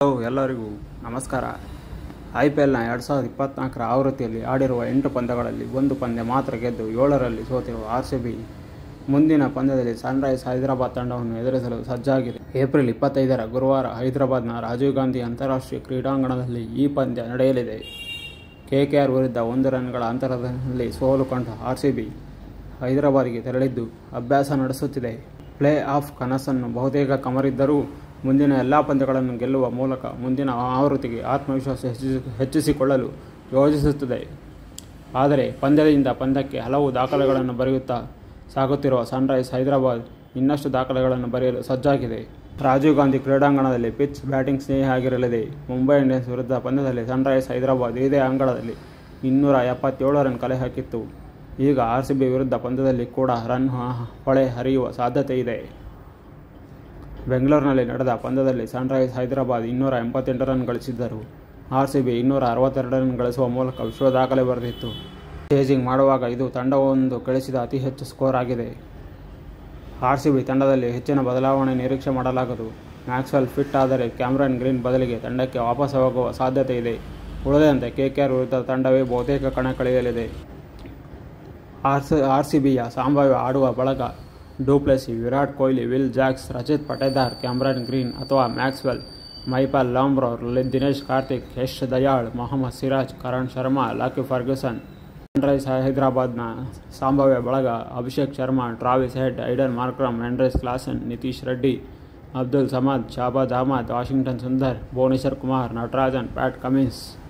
hello ಎಲ್ಲರಿಗೂ ನಮಸ್ಕಾರ I P ಎಲ್ನ ಎರಡು ಸಾವಿರದ ಇಪ್ಪತ್ನಾಲ್ಕರ ಆವೃತ್ತಿಯಲ್ಲಿ ಆಡಿರುವ ಎಂಟು ಪಂದ್ಯಗಳಲ್ಲಿ ಒಂದು ಪಂದ್ಯ ಮಾತ್ರ ಗೆದ್ದು ಏಳರಲ್ಲಿ ಸೋತಿರುವ ಆರ್ ಸಿ ಬಿ ಮುಂದಿನ ಪಂದ್ಯದಲ್ಲಿ ಸನ್ರೈಸ್ ಹೈದರಾಬಾದ್ ತಂಡವನ್ನು ಎದುರಿಸಲು ಸಜ್ಜಾಗಿದೆ ಏಪ್ರಿಲ್ ಇಪ್ಪತ್ತೈದರ ಗುರುವಾರ ಹೈದರಾಬಾದ್ನ ರಾಜೀವ್ ಗಾಂಧಿ ಅಂತಾರಾಷ್ಟ್ರೀಯ ಕ್ರೀಡಾಂಗಣದಲ್ಲಿ ಈ ಪಂದ್ಯ ನಡೆಯಲಿದೆ ಕೆಕೆಆರ್ ವಿರುದ್ಧ ಒಂದು ರನ್ಗಳ ಅಂತರದಲ್ಲಿ ಸೋಲು ಕಂಡ ಆರ್ ಸಿ ಬಿ ಹೈದರಾಬಾದ್ಗೆ ತೆರಳಿದ್ದು ಅಭ್ಯಾಸ ನಡೆಸುತ್ತಿದೆ ಪ್ಲೇ ಆಫ್ ಕನಸನ್ನು ಬಹುತೇಕ ಕಮರಿದ್ದರೂ ಮುಂದಿನ ಎಲ್ಲ ಪಂದ್ಯಗಳನ್ನು ಗೆಲ್ಲುವ ಮೂಲಕ ಮುಂದಿನ ಆವೃತ್ತಿಗೆ ಆತ್ಮವಿಶ್ವಾಸ ಹೆಚ್ಚಿಸಿ ಹೆಚ್ಚಿಸಿಕೊಳ್ಳಲು ಯೋಜಿಸುತ್ತದೆ ಆದರೆ ಪಂದ್ಯದಿಂದ ಪಂದ್ಯಕ್ಕೆ ಹಲವು ದಾಖಲೆಗಳನ್ನು ಬರೆಯುತ್ತಾ ಸಾಗುತ್ತಿರುವ ಸನ್ರೈಸ್ ಹೈದರಾಬಾದ್ ಇನ್ನಷ್ಟು ದಾಖಲೆಗಳನ್ನು ಬರೆಯಲು ಸಜ್ಜಾಗಿದೆ ರಾಜೀವ್ ಗಾಂಧಿ ಕ್ರೀಡಾಂಗಣದಲ್ಲಿ ಪಿಚ್ ಬ್ಯಾಟಿಂಗ್ ಸ್ನೇಹಿ ಆಗಿರಲಿದೆ ಮುಂಬೈ ಇಂಡಿಯನ್ಸ್ ವಿರುದ್ಧ ಪಂದ್ಯದಲ್ಲಿ ಸನ್ರೈಸ್ ಹೈದರಾಬಾದ್ ಇದೇ ಅಂಗಳದಲ್ಲಿ ಇನ್ನೂರ ಎಪ್ಪತ್ತೇಳು ರನ್ ಕಲೆ ಹಾಕಿತ್ತು ಈಗ ಆರ್ ಸಿ ಬಿ ವಿರುದ್ಧ ಪಂದ್ಯದಲ್ಲಿ ಕೂಡ ರನ್ ಹೊಳೆ ಹರಿಯುವ ಸಾಧ್ಯತೆ ಇದೆ ಬೆಂಗಳೂರಿನಲ್ಲಿ ನಡೆದ ಪಂದ್ಯದಲ್ಲಿ ಸನ್ರೈಸ್ ಹೈದರಾಬಾದ್ ಇನ್ನೂರ ಎಂಬತ್ತೆಂಟು ರನ್ ಗಳಿಸಿದ್ದರು ಆರ್ ಸಿ ಬಿ ಇನ್ನೂರ ಅರವತ್ತೆರಡು ರನ್ ಗಳಿಸುವ ಮೂಲಕ ವಿಶ್ವ ದಾಖಲೆ ಬರೆದಿತ್ತು ಚೇಜಿಂಗ್ ಮಾಡುವಾಗ ಇದು ತಂಡವೊಂದು ಗಳಿಸಿದ ಅತಿ ಹೆಚ್ಚು ಸ್ಕೋರ್ ಆಗಿದೆ ಆರ್ ಸಿ ಬಿ ತಂಡದಲ್ಲಿ ಹೆಚ್ಚಿನ ಬದಲಾವಣೆ ನಿರೀಕ್ಷೆ ಮಾಡಲಾಗದು ಮ್ಯಾಕ್ಸ್ವೆಲ್ ಫಿಟ್ ಆದರೆ ಕ್ಯಾಮ್ರನ್ ಗ್ರೀನ್ ಬದಲಿಗೆ ತಂಡಕ್ಕೆ ವಾಪಸ್ ಹೋಗುವ ಸಾಧ್ಯತೆ ಇದೆ ಉಳಿದಂತೆ ಕೆಕೆಆರ್ ವಿರುದ್ಧ ತಂಡವೇ ಬಹುತೇಕ ಕಣ ಕಳೆಯಲಿದೆ ಆರ್ ಸಿ ಆರ್ ಸಿ ಬಿಯ ಸಂಭಾವ್ಯ ಆಡುವ ಬಳಗ du Plessis Virat Kohli Will Jacks Rajat Patidar Cameron Green ಅಥವಾ Maxwell Mahipal Lomror Dinesh Karthik Yash Dayal Mohammed Siraj Karan Sharma Lockie Ferguson Sunrise ಹೈದರಾಬಾದ್ನ ಸಂಭಾವ್ಯ ಬಳಗ Abhishek Sharma Travis Head Aiden Markram Andres Klaasen Nitish Reddy Abdul Samad Shahbaz Ahmed Washington Sundar Bhuvneshwar Kumar Natarajan Pat Cummins